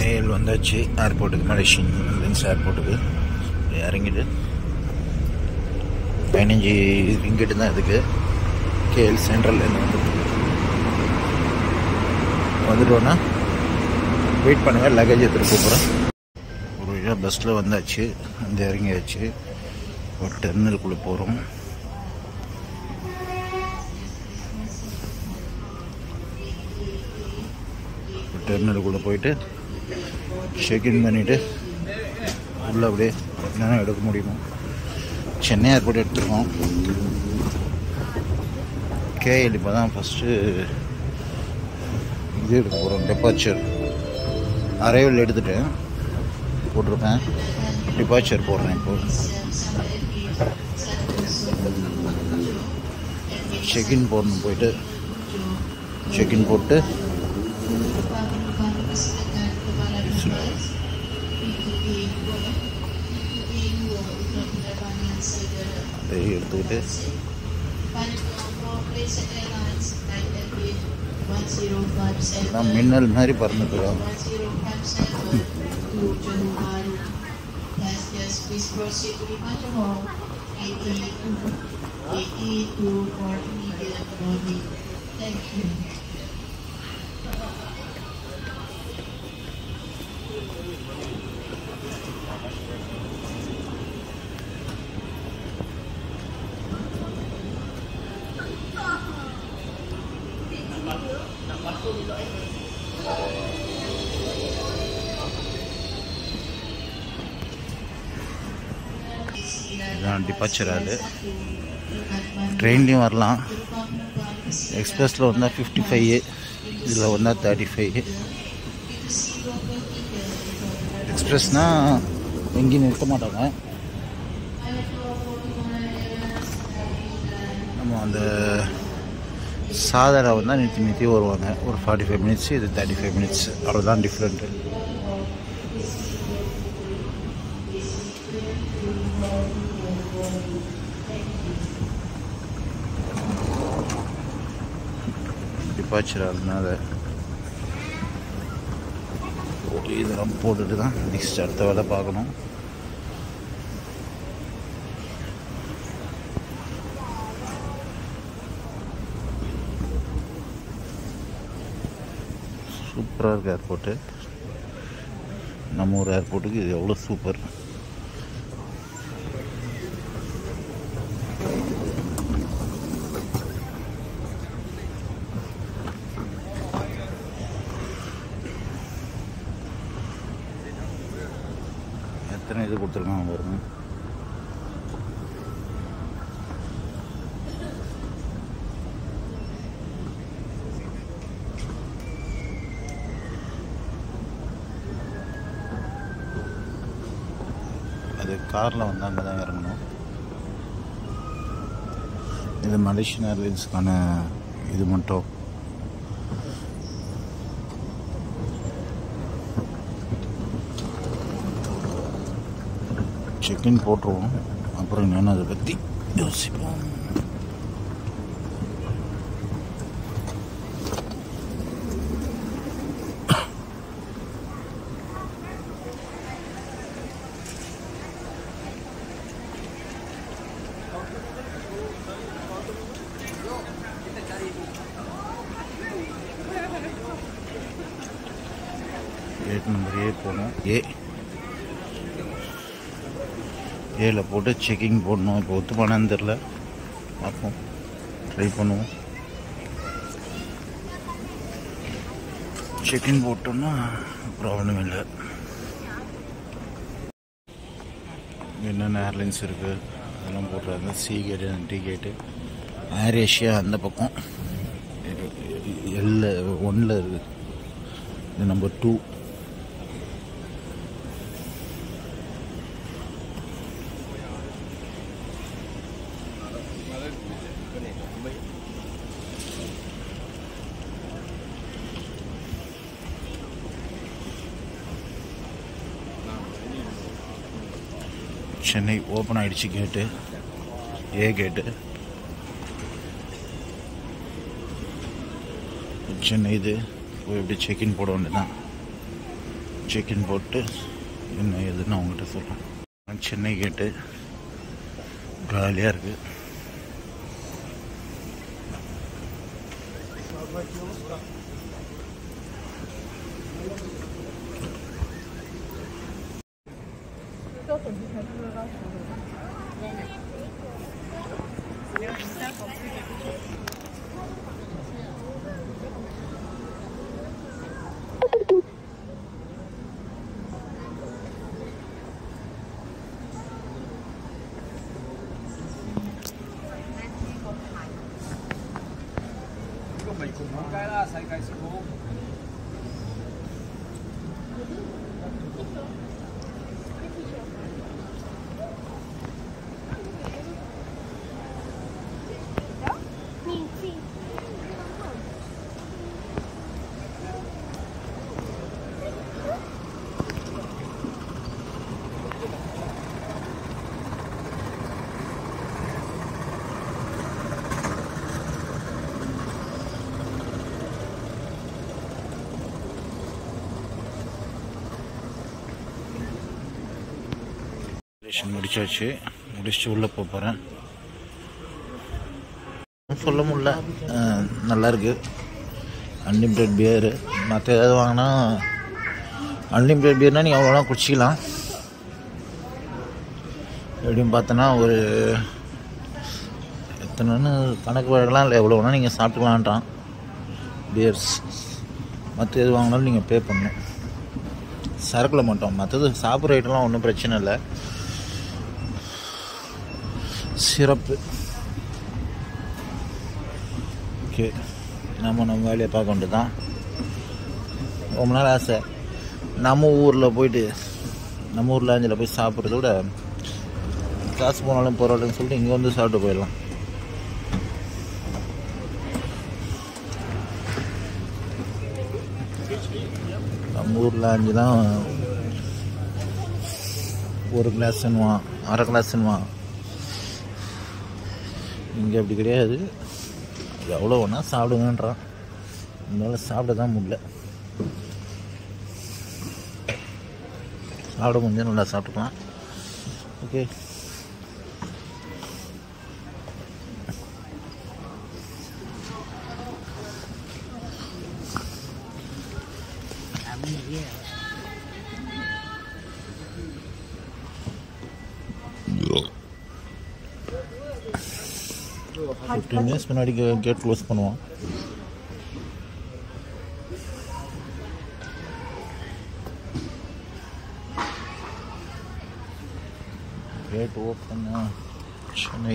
KL வந்தாச்சு ஏர்போர்ட்டுக்கு Malaysian airlines ஏர்போர்ட்டுக்கு இறங்கிட்டு பதினஞ்சு ரிங்கெட்டு தான் இதுக்கு கேஎல் சென்ட்ரல்லேருந்து வந்து வந்துட்டோன்னா வெயிட் பண்ணுங்கள் லக்கேஜ் எடுத்துகிட்டு போகிறேன் ஒரு வழியாக பஸ்ஸில் வந்தாச்சு வந்து இறங்கியாச்சு ஒரு டெர்மினலுக்குள்ளே போகிறோம் டெர்மினலுக்குள்ளே போயிட்டு செக்இன் பண்ணிவிட்டு உள்ளே அப்படியே என்னென்ன எடுக்க முடியுமோ சென்னை ஏர்போர்ட் எடுத்துருக்கோம் கேஎல் இப்போ தான் ஃபஸ்ட்டு இது எடுக்க போகிறோம் டெபார்ச்சர் அரைவல் எடுத்துட்டேன் போட்டிருப்பேன் டிபார்ச்சர் போடுறேன் இப்போ செக்இன் போடணும் போயிட்டு செக்இன் போட்டு அதை எடுத்துக்கிட்டு எல்லாம் மின்னல் மாதிரி பறந்துட்டுருக்காங்க Please proceed to Departure Hall, AE2, AE2 for immediate boarding. Thank you. இதுதான் டிபார்ச்சர் அது ட்ரெயின்லேயும் வரலாம் எக்ஸ்பிரஸில் வந்தால் ஃபிஃப்டி ஃபைவ் இதில் வந்தால் தேர்ட்டி ஃபைவ் எக்ஸ்பிரஸ்னால் எங்கேயும் நிறுத்த மாட்டாங்க நம்ம அந்த சாதாரண வந்தால் நிறுத்தி நிறுத்தி வருவாங்க ஒரு ஃபார்ட்டி ஃபைவ் மினிட்ஸ் இது தேர்ட்டி ஃபைவ் மினிட்ஸ் அவ்வளோதான் டிஃப்ரெண்ட்டு டிபார்ச்சர் அதனால இதெல்லாம் போட்டுட்டு தான் நெக்ஸ்ட் அடுத்த வேலை பார்க்கணும் சூப்பராக இருக்குது ஏர்போர்ட்டு நம்ம ஊர் ஏர்போர்ட்டுக்கு இது எவ்வளோ சூப்பர் எத்தனை இது கொடுத்துருக்காங்க பாருங்க அது காரில் வந்து அங்கே தான் இறங்கணும் இது மலேசியன் ஏர்லைன்ஸுக்கான இது மட்டும் செக்இன் போட்டுருவோம் அப்புறம் என்னென்ன அதை பற்றி யோசிப்போம் கேட் நம்பர் ஏ போகணும் ஏ ஏல போட்டு செக்கிங் போடணும் இப்போ ஒத்துப்பானான்னு தெரில பார்ப்போம் ட்ரை பண்ணுவோம் செக்கின் போட்டோம்னா ப்ராப்ளம் இல்லை என்னென்ன ஏர்லைன்ஸ் இருக்குது அதெல்லாம் போட்டுறாங்க சி கேட்டு டி கேட்டு ஏர் ஏஷியா அந்த பக்கம் எல்ல ஒன்னில் இருக்குது இது நம்பர் டூ சென்னை ஓப்பன் ஆயிடுச்சு கேட்டு ஏ கேட்டு சென்னை இது போய் எப்படி செக்இன் போட வேண்டியதான் செக்இன் போட்டு என்ன ஏதுன்னு அவங்ககிட்ட சொல்கிறேன் சென்னை கேட்டு காலியாக இருக்குது ஆப்ரேஷன் முடிச்சாச்சு முடிச்சுட்டு உள்ளே போக போகிறேன் சொல்ல முடியல அஹ், நல்லா இருக்கு அன்லிமிட்டெட் பியரு மற்ற ஏதாவது வாங்கினா அன்லிமிட்டெட் பியர்னால் நீங்கள் அவ்வளோலாம் குடிச்சிக்கலாம் எப்படின்னு பார்த்தோன்னா ஒரு எத்தனைன்னு கணக்கு வழக்கெல்லாம் இல்லை எவ்வளோ வேணால் நீங்கள் சாப்பிட்டுக்கலான்ட்டான் பியர்ஸ் மற்ற எது வாங்கினாலும் நீங்கள் பே பண்ணணும் சரக்கில் மட்டும் மற்றது சாப்பிட்ற ஐட்டம்லாம் ஒன்றும் பிரச்சனை இல்லை சிறப்பு ஓகே நம்ம நம்ம வேலையை பார்க்க வேண்டியது தான் ரொம்ப நாள் ஆசை நம்ம ஊரில் போயிட்டு நம்ம ஊரில் அஞ்சில் போய் சாப்பிட்றத விட காசு போனாலும் பரவாயில்லன்னு சொல்லிட்டு இங்கே வந்து சாப்பிட்டு போயிடலாம் நம்ம ஊரில் அஞ்சு தான் ஒரு கிளாஸ்ன்னுவான் அரை கிளாஸ்ன்னுவான் இங்கே அப்படி கிடையாது எவ்வளோ வேணால் சாப்பிடுங்கன்றான் இருந்தாலும் சாப்பிட தான் முடியல சாப்பிட முடிஞ்சா நல்லா சாப்பிட்டுக்கலாம் ஓகே ஃபிஃப்டீன் மினிட்ஸ் முன்னாடி கேட் க்ளோஸ் பண்ணுவோம் gate open Chennai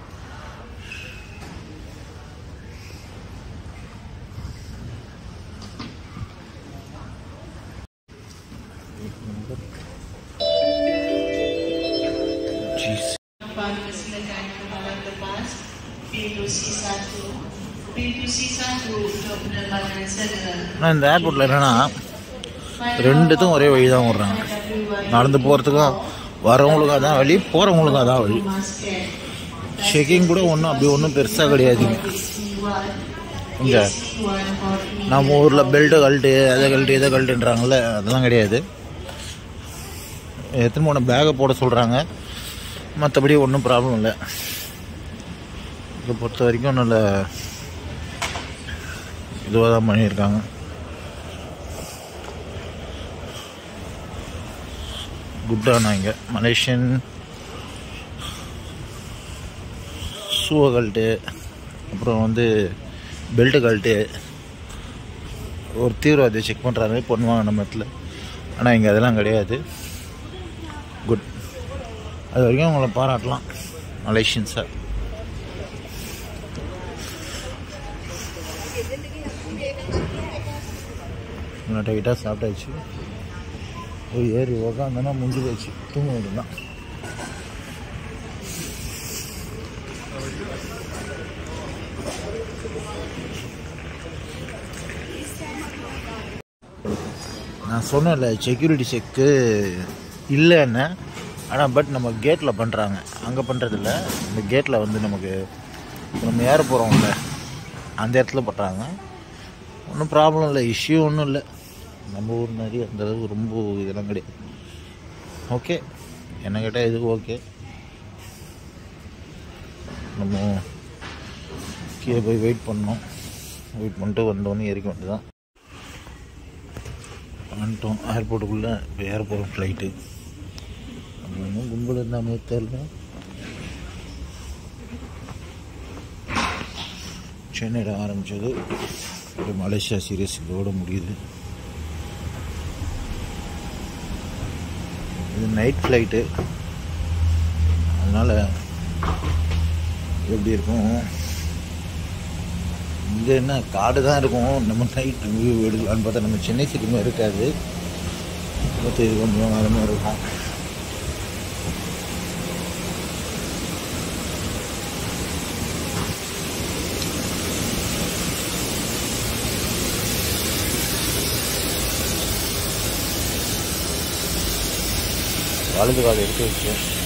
Jeez. Pagkasilagan ng mga labas, pintu C1, pintu C1 untuk penerbangan segera. ஆனால் இந்த ஏர்போர்ட்டில் என்னென்னா ரெண்டுத்துக்கும் ஒரே வழி தான் விட்றாங்க நடந்து போகிறதுக்கும் வரவங்களுக்கும் அதான் வழி போகிறவங்களுக்கும் அதான் வழி Masker செக்கிங் கூட ஒன்றும் அப்படி ஒன்றும் பெருசாக கிடையாதுங்க C1, இங்கே C1 for me. நம்ம ஊரில் பெல்ட்டை கழட்டு அதை கழட்டு இதை கழட்டுன்றாங்கல்ல அதெல்லாம் கிடையாது எத்தனை போன பேகை போட சொல்கிறாங்க மற்றபடி ஒன்றும் ப்ராப்ளம் இல்லை இதை பொறுத்த வரைக்கும் நல்ல இதுவாக தான் பண்ணியிருக்காங்க குட்டானா இங்கே மலேசியன் ஷூவை கழட்டு அப்புறம் வந்து பெல்ட்டு கழட்டு ஒரு தீவிரவாதியை செக் பண்ணுறாரு பண்ணுவாங்க நம்ம இடத்துல ஆனால் இங்கே அதெல்லாம் கிடையாது குட் அது வரைக்கும் அவங்கள பாராட்டலாம் மலேசியன்ஸை நல்லா டைட்டாக சாப்பிட்டாச்சு போய் ஏறி உக்காந்தோன்னா முடிஞ்சு போச்சு தூங்க வேண்டியதான் நான் சொன்னேன்ல செக்யூரிட்டி செக்கு இல்லைன்னு ஆனால் பட் நம்ம கேட்டில் பண்ணுறாங்க அங்கே பண்ணுறதில்ல இந்த கேட்டில் வந்து நமக்கு இப்ப நம்ம ஏற போகிறோம்ல அந்த இடத்துல பண்ணுறாங்க ஒன்றும் ப்ராப்ளம் இல்லை இஷ்யூ ஒன்றும் இல்லை நம்ம ஊர் மாதிரி அந்த அளவுக்கு ரொம்ப இதெல்லாம் கிடையாது ஓகே என்ன கேட்டால் இது ஓகே நம்ம கீழே போய் வெயிட் பண்ணோம் வெயிட் பண்ணிட்டு வந்தோடனே ஏறிக்க வேண்டியதான் வந்துட்டோம் ஏர்போர்ட்டுக்குள்ளே இப்போ ஏர்போர்ட் ஃப்ளைட்டு அங்கே ஒன்றும் கும்பல் இருந்தாமே தெரியல சென்னையில் ஆரம்பித்தது ஒரு மலேசியா சீரியஸ் இதோட முடியுது இது நைட் ஃப்ளைட்டு அதனால் எப்படி இருக்கும் இங்கே என்ன காடு தான் இருக்கும் நம்ம நைட் வியூ எடுக்கலான்னு பார்த்தா நம்ம சென்னை சிட்டிமே இருக்காது பார்த்து இது கொஞ்சம் அது மாதிரி இருக்கும் வலது கால் எடுத்து வச்சு